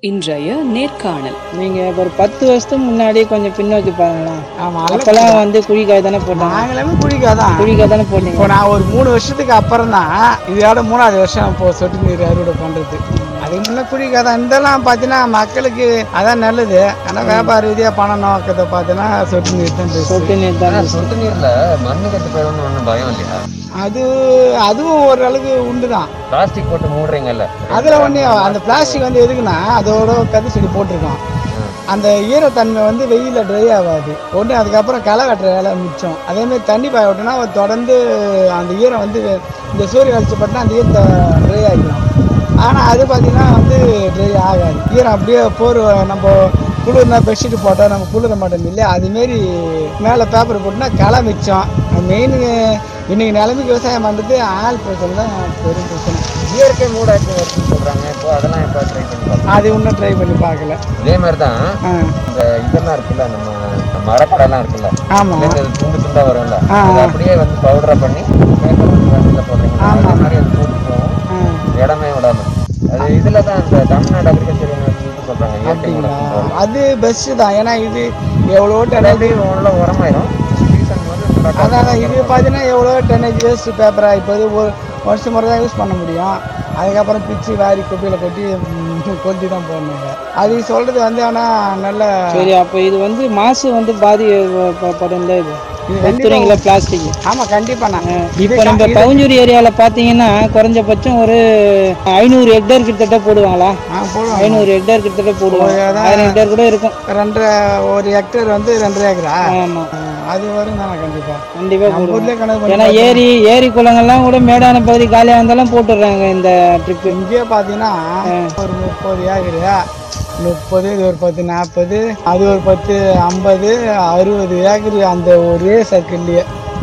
இன்றைய நேர்காணல் நீங்கள் ஒரு பத்து வருஷத்துக்கு முன்னாடி கொஞ்சம் பின்னோக்கி பாருங்களேன் ஆமாம் அப்போல்லாம் வந்து குழிக்காய் தானே போட்டாங்க நாங்களுமே குடிக்காதான் குழிக்காய் தானே போட்டீங்க இப்போ நான் ஒரு மூணு வருஷத்துக்கு அப்புறம் தான் இதோட மூணாவது வருஷம் இப்போ சொட்டு நீர் அறுவடை பண்ணுறது அதுக்கு முன்னே குடிக்காதான் இதெல்லாம் பார்த்தீங்கன்னா மக்களுக்கு அதான் நல்லது ஆனால் வியாபார ரீதியாக பண நோக்கத்தை பார்த்தீங்கன்னா சொட்டு நீர் தான் best. சொட்டு நீர் தான் ஆனா சொட்டு நீர்ல மண்ணு கட்டு போயிடும்னு ஒன்றும் பயம் இல்லையா அது அதுவும் ஓரளவுக்கு உண்டு தான் பிளாஸ்டிக் போட்டு மூடுறீங்கல்ல அதில் ஒன்று அந்த பிளாஸ்டிக் வந்து எதுக்குன்னா அதோட கது செடி போட்டிருக்கோம் அந்த ஈரத்தன்மை வந்து வெயிலில் ட்ரை ஆகாது ஒன்று அதுக்கப்புறம் களை வெட்டுற வேலை மிச்சம் அதேமாதிரி தண்ணி பாய விட்டோன்னா தொடர்ந்து அந்த ஈரம் வந்து இந்த சூரிய வெளிச்சம் பட்டுனா அந்த ஈரத்தை ட்ரை ஆகிடும் ஆனால் அது பார்த்திங்கன்னா வந்து ட்ரை ஆகாது ஈரம் அப்படியே போர் நம்ம குளிர்னா பெட்ஷீட் போட்டால் நம்ம குளிர மாட்டோம் இல்லையா அதுமாரி மேலே பேப்பர் போட்டுனா களை மிச்சம் மெயின் இன்னைக்கு நிலைமைக்கு விவசாயம் பண்ணுறது ஆள் பிரச்சனை தான் பெரும் பிரச்சனை இயற்கை மூடாக்கு வருதுன்னு சொல்றாங்க இப்போ அதெல்லாம் இப்போ ட்ரை பண்ணி பார்க்கலாம் அது இன்னும் ட்ரை பண்ணி பார்க்கல இதே மாதிரி தான் ஆ இந்த இதெல்லாம் இருக்குல்ல நம்ம மரப்படம்லாம் இருக்குல்ல ஆமாம் இதுல இருந்து துண்டு துண்டா வரும்ல ஆ. அதை அப்படியே வந்து பவுடரா பண்ணி பேப்பர் வந்து வண்டியில் போடுறீங்க ஆமா. அதே மாதிரி அது போட்டு போகும் ஆ இடமே விடாம அது இதுல தான் இந்த தமிழ்நாடு அக்ரிகல்ச்சர் யூனிவர்சிட்டி சொல்றாங்க இயற்கை அப்படிங்களா மூடாக்கு அது பெஸ்ட்டு தான் ஏன்னா இது எவ்வளோ அதாவது டெனேஜ் உள்ள உரமாயிரும் சீசன் வந்து start ஆகும். அதான் இது பார்த்தீங்கன்னா எவ்வளோ டெனேஜ் வேஸ்ட் பேப்பராக இப்போ இது ஒரு வருஷம் முறை தான் யூஸ் பண்ண முடியும் அதுக்கப்புறம் பிச்சு வாரி குப்பையில் கொட்டி ம், கொட்டி தான் போடணுங்க அது சொல்கிறது வந்து ஆனால் நல்ல சரி அப்போ இது வந்து மாசு வந்து பாதி ப- படம் தான் இது இது எடுத்துறீங்களா பிளாஸ்டிக் ஆமாம் கண்டிப்பாக நான் இப்போ நம்ம பவுஞ்சூரி ஏரியாவில் பார்த்தீங்கன்னா குறைஞ்சபட்சம் ஒரு ஐநூறு ஹெக்டேர் கிட்டத்தட்ட போடுவாங்களா ஆ போடுவோம் ஐநூறு ஹெக்டேர் கிட்டத்தட்ட போடுவாங்க ஆயிரம் ஹெக்டேர் கூட இருக்கும் ரெண்டரை ஒரு ஹெக்டேர் வந்து ரெண்டரை ஏக்கரா ஆமாம் ஆ, அது வரும் தானே கண்டிப்பாக கண்டிப்பாக நம்ம போடுவாங்க ஊர்லேயே கணக்கு பண்ணி ஏன்னா ஏரி ஏரி குளங்கள்லாம் கூட மேடான பகுதி காலியாக இருந்தாலும் போட்டுடுறாங்க இந்த ட்ரிப்பு இங்கேயே பார்த்தீங்கன்னா ஒரு முப்பது ஏக்கரு முப்பது இது ஒரு பத்து நாற்பது அது ஒரு பத்து ஐம்பது அறுபது ஏக்கரு அந்த ஒரே சர்க்கிள்லேயே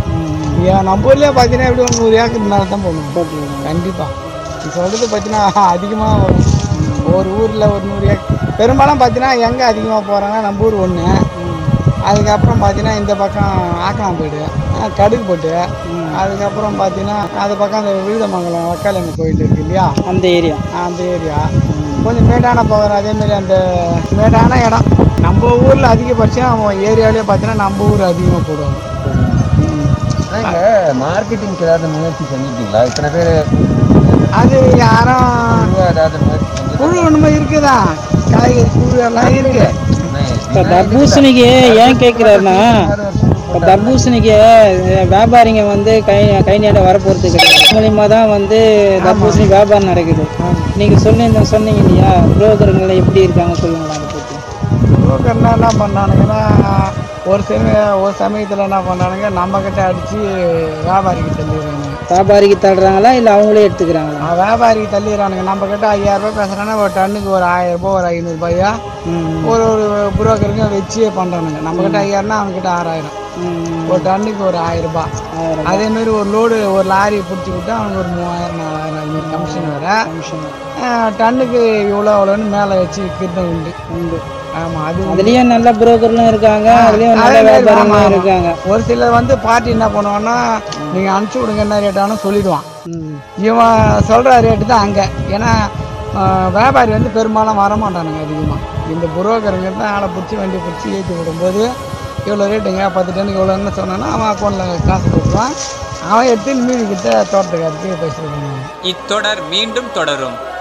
ஏன் நம்ம ஊர்லேயே பார்த்தீங்கன்னா எப்படி ஒரு நூறு ஏக்கர் மேலே தான் போகணும் கண்டிப்பாக நீ சொல்கிறது பார்த்தீங்கன்னா அதிகமாக வரும் ஒரு ஊரில் ஒரு நூறு ஏக்கர் பெரும்பாலும் பார்த்தீங்கன்னா எங்கே அதிகமாக போகிறாங்கன்னா நம்ம ஊர் ஒன்று அதுக்கப்புறம் பார்த்தீங்கன்னா இந்த பக்கம் ஆக்கணாம்பேடு கடுகு போட்டு அதுக்கப்புறம் பார்த்தீங்கன்னா அது பக்கம் அந்த விழுதமங்கலம் வக்காலம்மன் கோயில் இருக்கு இல்லையா அந்த ஏரியா அந்த ஏரியா கொஞ்சம் மேடான பவர் அதேமாரி அந்த மேடான இடம் நம்ம ஊரில் அதிகபட்சம் ஏரியாவிலே பார்த்தீங்கன்னா நம்ம ஊர் அதிகமாக போடுவாங்க ஆனா, இங்க மார்க்கெட்டிங்க்கு ஏதாவது முயற்சி செஞ்சுட்டீங்களா இத்தனை பேர் அது யாரும் ஏதாவது முயற்சி செஞ்சு குழு ஒன்றுமே இருக்குதா காய்கறி குழு எல்லாம் இருக்கு இப்போ தர்பூசணிக்கு ஏன் கேட்குறாருன்னா இப்போ தர்பூசணிக்கு அஹ், வியாபாரிங்க வந்து கை கை நீட வரப்போகிறது கிடையாது மூலியமாக தான் வந்து தர்பூசணி வியாபாரம் நடக்குது நீங்கள் சொல்லி சொன்னீங்க இல்லையா புரோக்கருங்களை எப்படி இருக்காங்க சொல்லுங்களா அதை பற்றி புரோக்கர்னா என்ன பண்ணானுங்கன்னா ஒரு சமய ஒரு சமயத்தில் என்ன பண்ணானுங்க நம்மக்கிட்ட அடித்து வியாபாரிக்கு தள்ளிடுறானுங்க வியாபாரிக்கு தள்ளுறாங்களா இல்லை அவங்களே எடுத்துக்கிறாங்களா ஆ, வியாபாரிக்கு தள்ளிடுறானுங்க நம்மக்கிட்ட ஐயாயிரம் ரூபாய் பேசுகிறாங்கன்னா ஒரு டன்னுக்கு ஒரு ஆயிரம் ரூபாய் ஒரு ஐநூறுபாயா ம் ஒரு ஒரு புரோக்கருங்க வச்சே பண்ணுறானுங்க நம்மக்கிட்ட ஐயாயிரம்னா அவங்கக்கிட்ட ஆறாயிரம் ம் ஒரு டன்னுக்கு ஒரு ஆயிரம் ரூபாய் ஆயிரம் அதே மாதிரி ஒரு லோடு ஒரு லாரி பிடிச்சி விட்டா அவனுக்கு ஒரு மூவாயிரம் நாலாயிரம் அது மாதிரி கமிஷன் வேறு கமிஷன் டன்னுக்கு இவ்வளோ அவ்வளோன்னு மேலே வச்சு விற்கிறது உண்டு உண்டு ஆமாம் அது அதுலேயும் நல்ல புரோக்கர்களும் இருக்காங்க அதுலேயும் நல்ல அதே மாதிரி ஆமா, வியாபாரிகளும் ஆமா. இருக்காங்க ஒரு சிலர் வந்து பார்ட்டி என்ன பண்ணுவான்னா நீங்கள் அனுப்பிச்சி விடுங்க என்ன ரேட்டானு சொல்லிடுவான் ம் இவன் சொல்கிற ரேட்டு தான் அங்கே ஏன்னா ஆஹ், வியாபாரி வந்து பெரும்பாலும் வரமாட்டானுங்க அதிகமாக இந்த புரோக்கருங்க தான் ஆளை பிடிச்சி வண்டி பிடிச்சி ஏற்றி விடும்போது இவ்வளோ ரேட்டுங்க பத்து டன்னுக்கு இவ்வளோன்னு சொன்னான்னா அவன் அக்கௌண்ட்டில் காசு கொடுத்துருவான் அவன் எடுத்து மீதி கிட்ட தோட்டத்துக்காருக்கு பேசிட்டு இத்தொடர் மீண்டும் தொடரும்